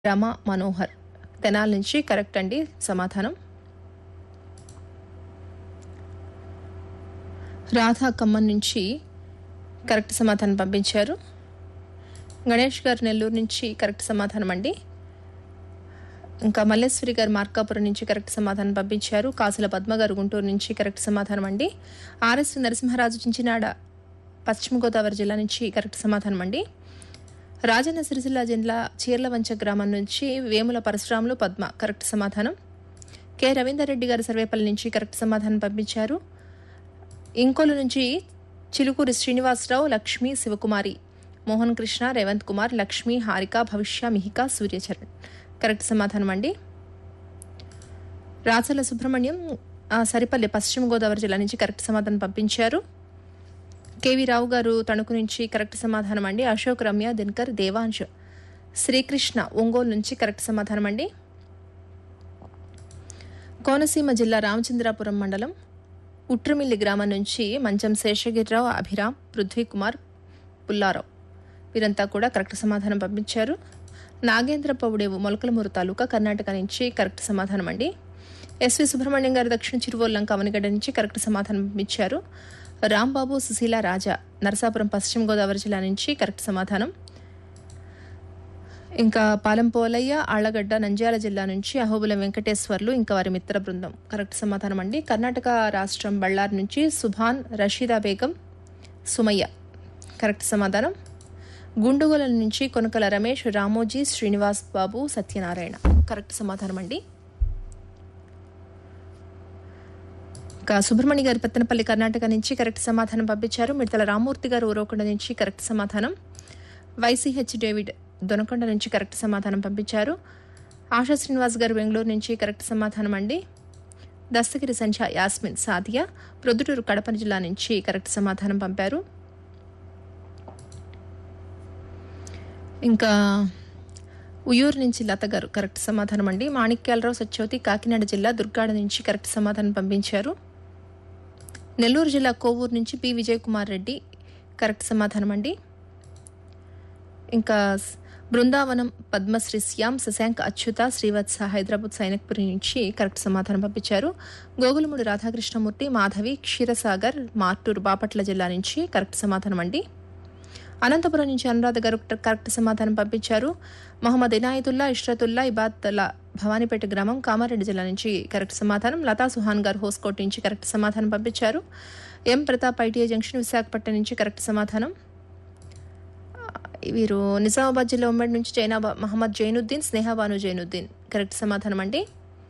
రమ మనోహర్ తెనాల నుంచి కరెక్ట్ అండి సమాధానం రాధా ఖమ్మం నుంచి కరెక్ట్ సమాధానం పంపించారు గణేష్ గారు నెల్లూరు నుంచి కరెక్ట్ సమాధానం అండి ఇంకా మల్లేశ్వరి గారు మార్కాపురం నుంచి కరెక్ట్ సమాధానం పంపించారు కాసుల పద్మ గారు గుంటూరు నుంచి కరెక్ట్ సమాధానం అండి ఆర్ఎస్ నరసింహరాజు చించినాడ పశ్చిమ గోదావరి జిల్లా నుంచి కరెక్ట్ సమాధానం అండి రాజన్న సిరిసిల్ల జిల్లా చీర్లవంచ గ్రామం నుంచి వేముల పరశురాములు పద్మ కరెక్ట్ సమాధానం కె రవీందర్ రెడ్డి గారు సర్వేపల్లి నుంచి కరెక్ట్ సమాధానం పంపించారు ఇంకోలు నుంచి చిలుకూరి శ్రీనివాసరావు లక్ష్మి శివకుమారి మోహన్ కృష్ణ రేవంత్ కుమార్ లక్ష్మి హారిక భవిష్య మిహిక సూర్యచరణ్ కరెక్ట్ సమాధానం అండి రాచల సుబ్రహ్మణ్యం ఆ, సరిపల్లి పశ్చిమ గోదావరి జిల్లా నుంచి కరెక్ట్ సమాధానం పంపించారు కేవీ రావు గారు తణుకు నుంచి కరెక్ట్ సమాధానం అండి అశోక్ రమ్య దినకర్ దేవాంశ్ శ్రీకృష్ణ ఒంగోలు నుంచి కరెక్ట్ సమాధానం అండి కోనసీమ జిల్లా రామచంద్రాపురం మండలం ఉట్రమిల్లి గ్రామం నుంచి మంచం శేషగిరిరావు అభిరామ్ పృథ్వీ కుమార్ పుల్లారావు వీరంతా కూడా కరెక్ట్ సమాధానం పంపించారు నాగేంద్ర పౌడేవు మొలకలమూరు తాలూకా కర్ణాటక నుంచి కరెక్ట్ సమాధానం అండి ఎస్వి సుబ్రహ్మణ్యం గారు దక్షిణ చిరువోల్లంక అవనిగడ్డ నుంచి కరెక్ట్ సమాధానం పంపించారు రాంబాబు సుశీల రాజా నరసాపురం పశ్చిమ గోదావరి జిల్లా నుంచి కరెక్ట్ సమాధానం ఇంకా పాలెంపోలయ్య ఆళ్లగడ్డ నంద్యాల జిల్లా నుంచి అహోబుల వెంకటేశ్వర్లు ఇంకా వారి మిత్ర బృందం కరెక్ట్ సమాధానం అండి కర్ణాటక రాష్ట్రం బళ్ళారి నుంచి సుభాన్ రషీదా బేగం సుమయ్య కరెక్ట్ సమాధానం గుండుగోల నుంచి కొనకల రమేష్ రామోజీ శ్రీనివాస్ బాబు సత్యనారాయణ కరెక్ట్ సమాధానం అండి ఇంకా సుబ్రహ్మణ్య గారు పెత్తనపల్లి కర్ణాటక నుంచి కరెక్ట్ సమాధానం పంపించారు మిడతల రామూర్తి గారు ఊరవకొండ నుంచి కరెక్ట్ సమాధానం వైసీహెచ్ డేవిడ్ దొనకొండ నుంచి కరెక్ట్ సమాధానం పంపించారు ఆశా శ్రీనివాస్ గారు బెంగళూరు నుంచి కరెక్ట్ సమాధానం అండి దస్తగిరి సంధ్య యాస్మిన్ సాదియా ప్రొద్దుటూరు కడప జిల్లా నుంచి కరెక్ట్ సమాధానం పంపారు ఇంకా ఉయ్యూరు నుంచి లత గారు కరెక్ట్ సమాధానం అండి మాణిక్యాలరావు సత్యవతి కాకినాడ జిల్లా దుర్గాడ నుంచి కరెక్ట్ సమాధానం పంపించారు నెల్లూరు జిల్లా కోవూరు నుంచి పి విజయ్ కుమార్ రెడ్డి కరెక్ట్ సమాధానం అండి ఇంకా స్- బృందావనం పద్మశ్రీ శ్యామ్ శశాంక్ అచ్యుత శ్రీవత్స హైదరాబాద్ సైనిక్పురి నుంచి కరెక్ట్ సమాధానం పంపించారు గోగులమూడి రాధాకృష్ణమూర్తి మాధవి క్షీరసాగర్ మార్టూరు బాపట్ల జిల్లా నుంచి కరెక్ట్ సమాధానం అండి అనంతపురం నుంచి అనురాధ గారు కరెక్ట్ సమాధానం పంపించారు మహమ్మద్ ఇనాయతుల్లా ఇష్రతుల్లా ఇబాద్లా భవానీపేట గ్రామం కామారెడ్డి జిల్లా నుంచి కరెక్ట్ సమాధానం లతా సుహాన్ గారు హోస్కోట్ నుంచి కరెక్ట్ సమాధానం పంపించారు M Pratap ITI junction Visakhapatnam నుంచి కరెక్ట్ సమాధానం వీరు నిజామాబాద్ జిల్లా ఉమ్మడి నుంచి జైనాబా మహమ్మద్ జైనుద్దీన్ స్నేహబాను జైనుద్దీన్ కరెక్ట్ సమాధానం అండి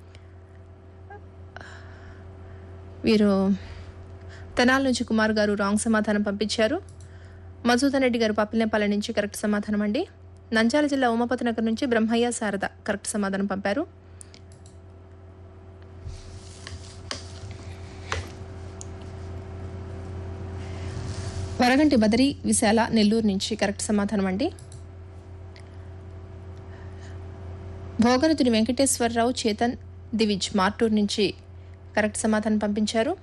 వీరు తెనాల నుంచి కుమార్ గారు రాంగ్ సమాధానం పంపించారు మధుసూదన్ రెడ్డి గారు పప్పినేపాలెం నుంచి కరెక్ట్ సమాధానం అండి నంద్యాల జిల్లా ఉమాపతి నగర్ నుంచి బ్రహ్మయ్య శారద కరెక్ట్ సమాధానం పంపారు వరగంటి బదరి విశాల నెల్లూరు నుంచి కరెక్ట్ సమాధానం అండి భోగరతుని వెంకటేశ్వరరావు చేతన్ దివిజ్ మార్టూర్ నుంచి కరెక్ట్ సమాధానం పంపించారు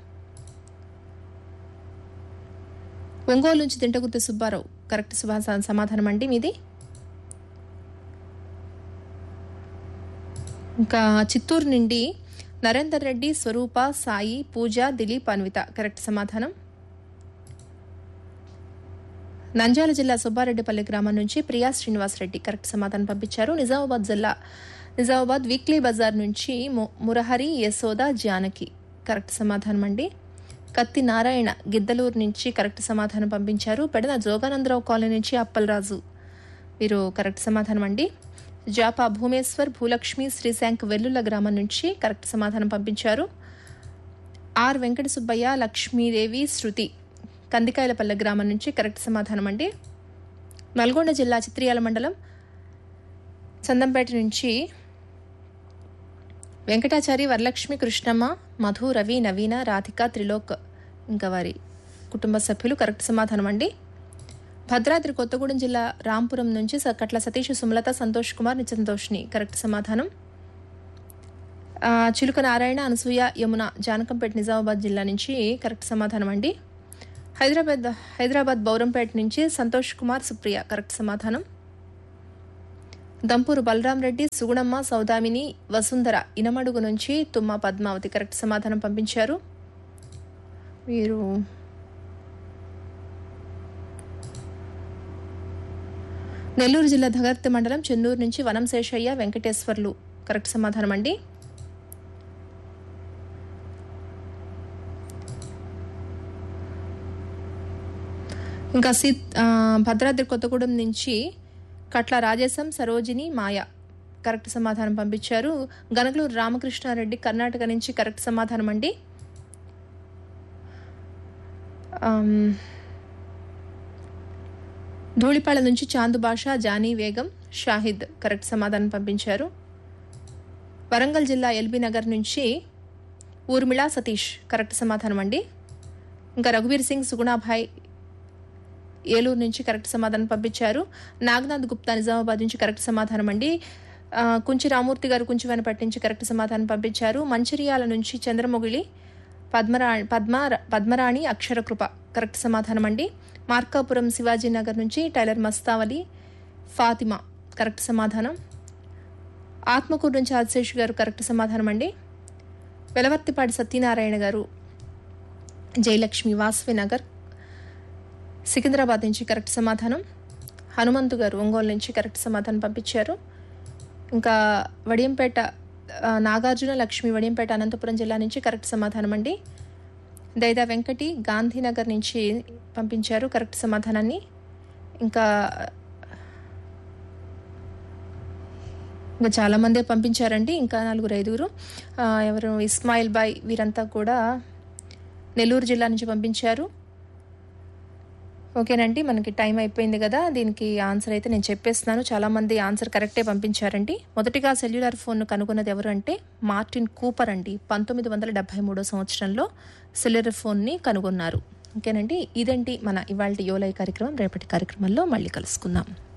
ఒంగోలు నుంచి దింటగుర్తి సుబ్బారావు కరెక్ట్ సుభా- సమాధానం అండి మీది ఇంకా చిత్తూరు నుండి నరేందర్ రెడ్డి స్వరూప సాయి పూజ దిలీప్ అన్విత కరెక్ట్ సమాధానం నంద్యాల జిల్లా సుబ్బారెడ్డిపల్లి గ్రామం నుంచి ప్రియా శ్రీనివాస్ రెడ్డి కరెక్ట్ సమాధానం పంపించారు నిజామాబాద్ జిల్లా నిజామాబాద్ వీక్లీ బజార్ నుంచి ము- మురహరి యశోద జానకి కరెక్ట్ సమాధానం అండి కత్తి నారాయణ గిద్దలూరు నుంచి కరెక్ట్ సమాధానం పంపించారు పెడన జోగానందరావు కాలనీ నుంచి అప్పలరాజు వీరు కరెక్ట్ సమాధానం అండి జాపా భూమేశ్వర్ భూలక్ష్మి శ్రీశాంక్ వెల్లుల గ్రామం నుంచి కరెక్ట్ సమాధానం పంపించారు ఆర్ వెంకట సుబ్బయ్య లక్ష్మీదేవి శృతి కందికాయలపల్లె గ్రామం నుంచి కరెక్ట్ సమాధానం అండి నల్గొండ జిల్లా చిత్రియాల మండలం చందంపేట నుంచి వెంకటాచారి వరలక్ష్మి కృష్ణమ్మ మధు రవి నవీన రాధిక త్రిలోక్ ఇంకా వారి కుటుంబ సభ్యులు కరెక్ట్ సమాధానం అండి భద్రాద్రి కొత్తగూడెం జిల్లా రాంపురం నుంచి స- కట్ల సతీష్ సుమలత సంతోష్ కుమార్ నిచంతోష్ని కరెక్ట్ సమాధానం ఆ, చిలుక నారాయణ అనసూయ యమున జానకంపేట నిజామాబాద్ జిల్లా నుంచి కరెక్ట్ సమాధానం అండి హైదరాబాద్ హైదరాబాద్ బౌరంపేట నుంచి సంతోష్ కుమార్ సుప్రియ కరెక్ట్ సమాధానం దంపూరు బలరాం రెడ్డి సుగుణమ్మ సౌదామిని వసుంధర ఇనమడుగు నుంచి తుమ్మ పద్మావతి కరెక్ట్ సమాధానం పంపించారు వీరు నెల్లూరు జిల్లా ధగర్తి మండలం చెన్నూరు నుంచి వనం శేషయ్య వెంకటేశ్వర్లు కరెక్ట్ సమాధానం అండి ఇంకా సీ ఆ, భద్రాద్రి కొత్తగూడెం నుంచి కట్ల రాజేశం సరోజిని మాయ కరెక్ట్ సమాధానం పంపించారు గనగలూరు రామకృష్ణారెడ్డి కర్ణాటక నుంచి కరెక్ట్ సమాధానం అండి ఆమ్, ధూళిపాళ నుంచి చాందు భాష జానీ వేగం షాహిద్ కరెక్ట్ సమాధానం పంపించారు వరంగల్ జిల్లా ఎల్బీ నగర్ నుంచి ఊర్మిళ సతీష్ కరెక్ట్ సమాధానం అండి ఇంకా రఘువీర్ సింగ్ సుగుణాభాయ్ ఏలూరు నుంచి కరెక్ట్ సమాధానం పంపించారు నాగనాథ్ గుప్తా నిజామాబాద్ నుంచి కరెక్ట్ సమాధానం అండి ఆ, కుంచి రామూర్తి గారు కుంచివనపట్టి నుంచి కరెక్ట్ సమాధానం పంపించారు మంచిర్యాల నుంచి చంద్రమొగిలి పద్మరా పద్మ పద్మరాణి అక్షరకృప కరెక్ట్ సమాధానం అండి మార్కాపురం శివాజీనగర్ నుంచి టైలర్ మస్తావలి ఫాతిమా కరెక్ట్ సమాధానం ఆత్మకూరు నుంచి ఆదిశేషు గారు కరెక్ట్ సమాధానం అండి వెలవర్తిపాటి సత్యనారాయణ గారు జయలక్ష్మి వాసవి నగర్ సికింద్రాబాద్ నుంచి కరెక్ట్ సమాధానం హనుమంతు గారు ఒంగోలు నుంచి కరెక్ట్ సమాధానం పంపించారు ఇంకా వడియంపేట ఆ, నాగార్జున లక్ష్మి వడియంపేట అనంతపురం జిల్లా నుంచి కరెక్ట్ సమాధానం అండి దైదా వెంకటి గాంధీనగర్ నుంచి పంపించారు కరెక్ట్ సమాధానాన్ని ఇంకా ఇంకా చాలామందే పంపించారండి ఇంకా నలుగురు ఐదుగురు ఆ, ఎవరు ఇస్మాయిల్ బాయ్ వీరంతా కూడా నెల్లూరు జిల్లా నుంచి పంపించారు ఓకేనండి మనకి టైం అయిపోయింది కదా దీనికి ఆన్సర్ అయితే నేను చెప్పేస్తున్నాను చాలామంది ఆన్సర్ కరెక్టే పంపించారండి మొదటిగా సెల్యులార్ ఫోన్ను కనుగొన్నది ఎవరు అంటే మార్టిన్ కూపర్ అండి పంతొమ్మిది వందల డెబ్బై మూడో సంవత్సరంలో సెల్యులార్ ఫోన్ని కనుగొన్నారు ఓకేనండి ఇదండి మన ఇవాళ యోలై కార్యక్రమం రేపటి కార్యక్రమంలో మళ్ళీ కలుసుకుందాం